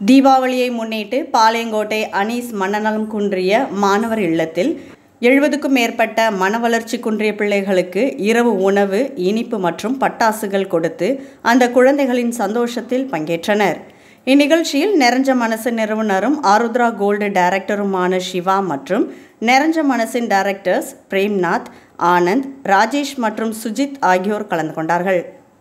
தீபாவளியை முன்னிட்டு பாளையங்கோட்டை அனீஸ் மனநலம் குன்றிய மாணவர் இல்லத்தில் எழுபதுக்கும் மேற்பட்ட மனவளர்ச்சி குன்றிய பிள்ளைகளுக்கு இரவு உணவு இனிப்பு மற்றும் பட்டாசுகள் கொடுத்து அந்த குழந்தைகளின் சந்தோஷத்தில் பங்கேற்றனர் இந்நிகழ்ச்சியில் நெறஞ்ச மனசு நிறுவனரும் ஆருத்ரா கோல்டு டைரக்டருமான சிவா மற்றும் நெறஞ்ச மனசின் டைரக்டர்ஸ் பிரேம்நாத் ஆனந்த் ராஜேஷ் மற்றும் சுஜித் ஆகியோர் கலந்து கொண்டார்கள்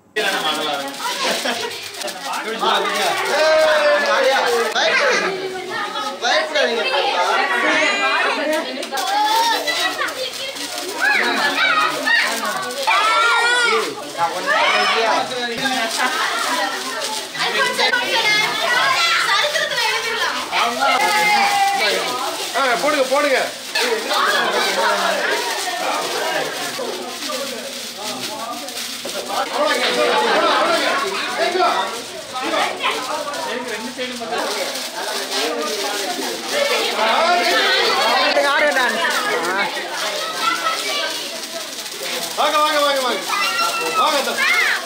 ஆ போடுங்க போடுங்க வாங்க வாங்க வாங்க வாங்க வாங்க அத்தா.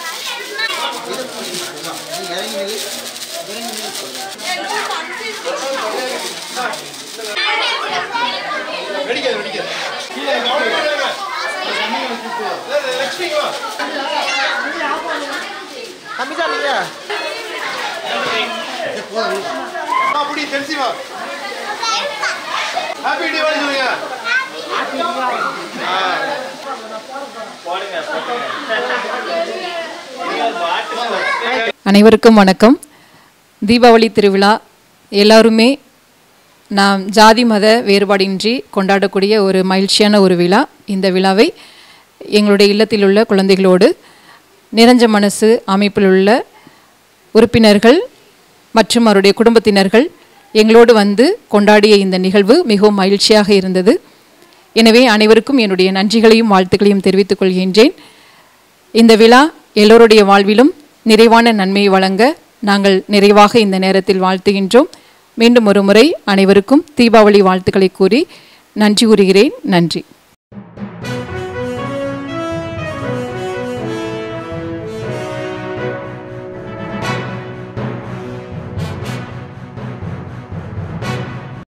வெடிக்காது வெடிக்காது கீழே கவனம் பண்ணுங்க. ஏய், ஏய், லட்சுமி வா ஆ, புடி தெரிசி வா ஹாப்பி தீபாவளி சொல்லுங்க ஆ அனைவருக்கும் வணக்கம் தீபாவளி திருவிழா எல்லாருமே நாம் ஜாதி மத வேறுபாடின்றி கொண்டாடக்கூடிய ஒரு மகிழ்ச்சியான ஒரு விழா இந்த விழாவை எங்களுடைய இல்லத்தில் உள்ள குழந்தைகளோடு நிறைஞ்ச மனசு அமைப்பில் உள்ள உறுப்பினர்கள் மற்றும் அவருடைய குடும்பத்தினர்கள் எங்களோடு வந்து கொண்டாடிய இந்த நிகழ்வு மிகவும் மகிழ்ச்சியாக இருந்தது எனவே அனைவருக்கும் என்னுடைய நன்றிகளையும் வாழ்த்துக்களையும் தெரிவித்துக் கொள்கின்றேன் இந்த விழா எல்லோருடைய வாழ்விலும் நிறைவான நன்மையை வழங்க நாங்கள் நிறைவாக இந்த நேரத்தில் வாழ்த்துகின்றோம் மீண்டும் ஒரு முறை அனைவருக்கும் தீபாவளி வாழ்த்துக்களை கூறி நன்றி கூறுகிறேன் நன்றி